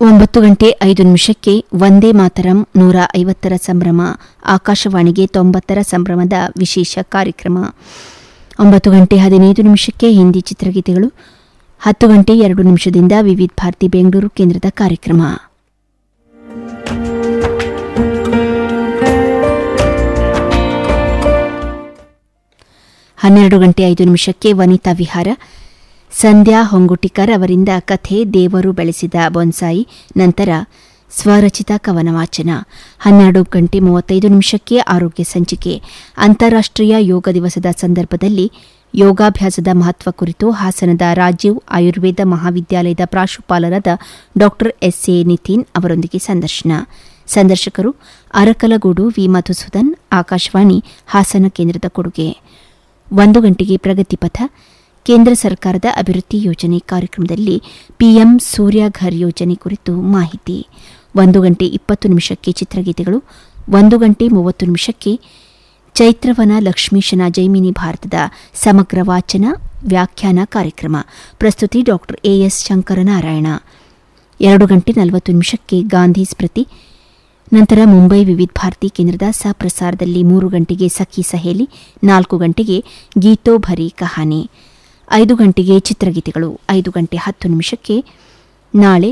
ಒಂಬತ್ತು ಗಂಟೆ ಐದು ನಿಮಿಷಕ್ಕೆ ಒಂದೇ ಮಾತರಂ ನೂರ ಐವತ್ತರ ಸಂಭ್ರಮ ಆಕಾಶವಾಣಿಗೆ ತೊಂಬತ್ತರ ಸಂಭ್ರಮದ ವಿಶೇಷ ಕಾರ್ಯಕ್ರಮ ಒಂಬತ್ತು ಗಂಟೆ ಹದಿನೈದು ನಿಮಿಷಕ್ಕೆ ಹಿಂದಿ ಚಿತ್ರಗೀತೆಗಳು ಹತ್ತು ಗಂಟೆ ಎರಡು ನಿಮಿಷದಿಂದ ವಿವಿಧ ಭಾರತಿ ಬೆಂಗಳೂರು ಕೇಂದ್ರದ ಕಾರ್ಯಕ್ರಮ ಹನ್ನೆರಡು ಗಂಟೆ ಐದು ನಿಮಿಷಕ್ಕೆ ವನಿತಾ ವಿಹಾರ ಸಂಧ್ಯಾ ಹೊಂಗುಟಿಕರ್ ಅವರಿಂದ ಕಥೆ ದೇವರು ಬೆಳೆಸಿದ ಬೊನ್ಸಾಯಿ ನಂತರ ಸ್ವರಚಿತ ಕವನ ವಾಚನ ಹನ್ನೆರಡು ಗಂಟೆ ಮೂವತ್ತೈದು ನಿಮಿಷಕ್ಕೆ ಆರೋಗ್ಯ ಸಂಚಿಕೆ ಅಂತಾರಾಷ್ಟೀಯ ಯೋಗ ದಿವಸದ ಸಂದರ್ಭದಲ್ಲಿ ಯೋಗಾಭ್ಯಾಸದ ಮಹತ್ವ ಕುರಿತು ಹಾಸನದ ರಾಜೀವ್ ಆಯುರ್ವೇದ ಮಹಾವಿದ್ಯಾಲಯದ ಪ್ರಾಂಶುಪಾಲರಾದ ಡಾ ಎಸ್ಎ ನಿತಿನ್ ಅವರೊಂದಿಗೆ ಸಂದರ್ಶನ ಸಂದರ್ಶಕರು ಅರಕಲಗೂಡು ವಿ ಮಧುಸೂದನ್ ಆಕಾಶವಾಣಿ ಹಾಸನ ಕೇಂದ್ರದ ಕೊಡುಗೆ ಒಂದು ಗಂಟೆಗೆ ಪ್ರಗತಿಪಥ ಕೇಂದ್ರ ಸರ್ಕಾರದ ಅಭಿವೃದ್ಧಿ ಯೋಜನೆ ಕಾರ್ಯಕ್ರಮದಲ್ಲಿ ಪಿಎಂ ಸೂರ್ಯಘರ್ ಯೋಜನೆ ಕುರಿತು ಮಾಹಿತಿ ಒಂದು ಗಂಟೆ ಇಪ್ಪತ್ತು ನಿಮಿಷಕ್ಕೆ ಚಿತ್ರಗೀತೆಗಳು ಒಂದು ಗಂಟೆ ಮೂವತ್ತು ನಿಮಿಷಕ್ಕೆ ಚೈತ್ರವನ ಲಕ್ಷ್ಮೀಶನ ಜೈಮಿನಿ ಭಾರತದ ಸಮಗ್ರ ವಾಚನ ವ್ಯಾಖ್ಯಾನ ಕಾರ್ಯಕ್ರಮ ಪ್ರಸ್ತುತಿ ಡಾ ಎಎಸ್ ಶಂಕರನಾರಾಯಣ ಎರಡು ಗಂಟೆ ನಲವತ್ತು ನಿಮಿಷಕ್ಕೆ ಗಾಂಧಿ ಸ್ಮೃತಿ ನಂತರ ಮುಂಬೈ ವಿವಿಧ ಭಾರತಿ ಕೇಂದ್ರದ ಸಹಪ್ರಸಾರದಲ್ಲಿ ಮೂರು ಗಂಟೆಗೆ ಸಖಿ ಸಹೇಲಿ ನಾಲ್ಕು ಗಂಟೆಗೆ ಗೀತೋ ಭರಿ ಕಹಾನಿ ಐದು ಗಂಟೆಗೆ ಚಿತ್ರಗೀತೆಗಳು ಐದು ಗಂಟೆ ಹತ್ತು ನಿಮಿಷಕ್ಕೆ ನಾಳೆ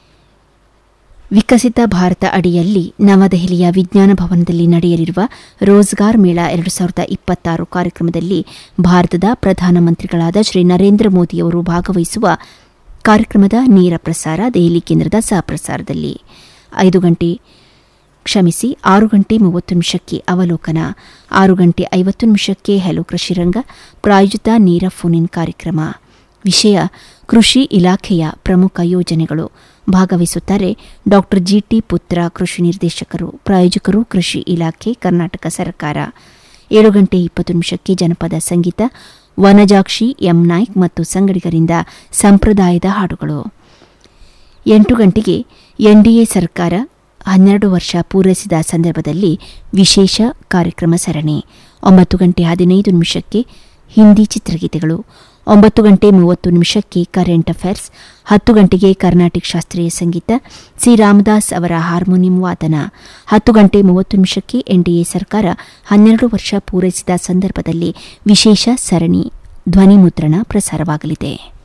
ವಿಕಸಿತ ಭಾರತ ಅಡಿಯಲ್ಲಿ ನವದೆಹಲಿಯ ವಿಜ್ಞಾನ ಭವನದಲ್ಲಿ ನಡೆಯಲಿರುವ ರೋಜ್ಗಾರ್ ಮೇಳ ಎರಡು ಸಾವಿರದ ಇಪ್ಪತ್ತಾರು ಕಾರ್ಯಕ್ರಮದಲ್ಲಿ ಭಾರತದ ಪ್ರಧಾನಮಂತ್ರಿಗಳಾದ ಶ್ರೀ ನರೇಂದ್ರ ಮೋದಿಯವರು ಭಾಗವಹಿಸುವ ಕಾರ್ಯಕ್ರಮದ ನೇರ ಪ್ರಸಾರ ದೆಹಲಿ ಕೇಂದ್ರದ ಸಹಪ್ರಸಾರದಲ್ಲಿ ಐದು ಗಂಟೆ ಕ್ಷಮಿಸಿ ಆರು ಗಂಟೆ ಮೂವತ್ತು ನಿಮಿಷಕ್ಕೆ ಅವಲೋಕನ ಆರು ಗಂಟೆ ಐವತ್ತು ನಿಮಿಷಕ್ಕೆ ಹೆಲೋ ಕೃಷಿರಂಗ ಪ್ರಾಯೋಜಿತ ನೇರ ಫೋನ್ ಇನ್ ಕಾರ್ಯಕ್ರಮ ವಿಷಯ ಕೃಷಿ ಇಲಾಖೆಯ ಪ್ರಮುಖ ಯೋಜನೆಗಳು ಭಾಗವಹಿಸುತ್ತಾರೆ ಡಾ ಜಿಟಿ ಪುತ್ರ ಕೃಷಿ ನಿರ್ದೇಶಕರು ಪ್ರಾಯೋಜಕರು ಕೃಷಿ ಇಲಾಖೆ ಕರ್ನಾಟಕ ಸರ್ಕಾರ ಏಳು ಗಂಟೆ ಇಪ್ಪತ್ತು ನಿಮಿಷಕ್ಕೆ ಜನಪದ ಸಂಗೀತ ವನಜಾಕ್ಷಿ ಎಂ ನಾಯ್ಕ್ ಮತ್ತು ಸಂಗಡಿಗರಿಂದ ಸಂಪ್ರದಾಯದ ಹಾಡುಗಳು ಎಂಟು ಗಂಟೆಗೆ ಎನ್ಡಿಎ ಸರ್ಕಾರ ಹನ್ನೆರಡು ವರ್ಷ ಪೂರೈಸಿದ ಸಂದರ್ಭದಲ್ಲಿ ವಿಶೇಷ ಕಾರ್ಯಕ್ರಮ ಸರಣಿ ಒಂಬತ್ತು ಗಂಟೆ ಹದಿನೈದು ನಿಮಿಷಕ್ಕೆ ಹಿಂದಿ ಚಿತ್ರಗೀತೆಗಳು ಒಂಬತ್ತು ಗಂಟೆ ಮೂವತ್ತು ನಿಮಿಷಕ್ಕೆ ಕರೆಂಟ್ ಅಫೇರ್ಸ್ ಹತ್ತು ಗಂಟೆಗೆ ಕರ್ನಾಟಕ ಶಾಸ್ತ್ರೀಯ ಸಂಗೀತ ಸಿ ರಾಮದಾಸ್ ಅವರ ಹಾರ್ಮೋನಿಯಂ ವಾದನ ಹತ್ತು ಗಂಟೆ ಮೂವತ್ತು ನಿಮಿಷಕ್ಕೆ ಎನ್ಡಿಎ ಸರ್ಕಾರ ಹನ್ನೆರಡು ವರ್ಷ ಪೂರೈಸಿದ ಸಂದರ್ಭದಲ್ಲಿ ವಿಶೇಷ ಸರಣಿ ಧ್ವನಿ ಮುದ್ರಣ ಪ್ರಸಾರವಾಗಲಿದೆ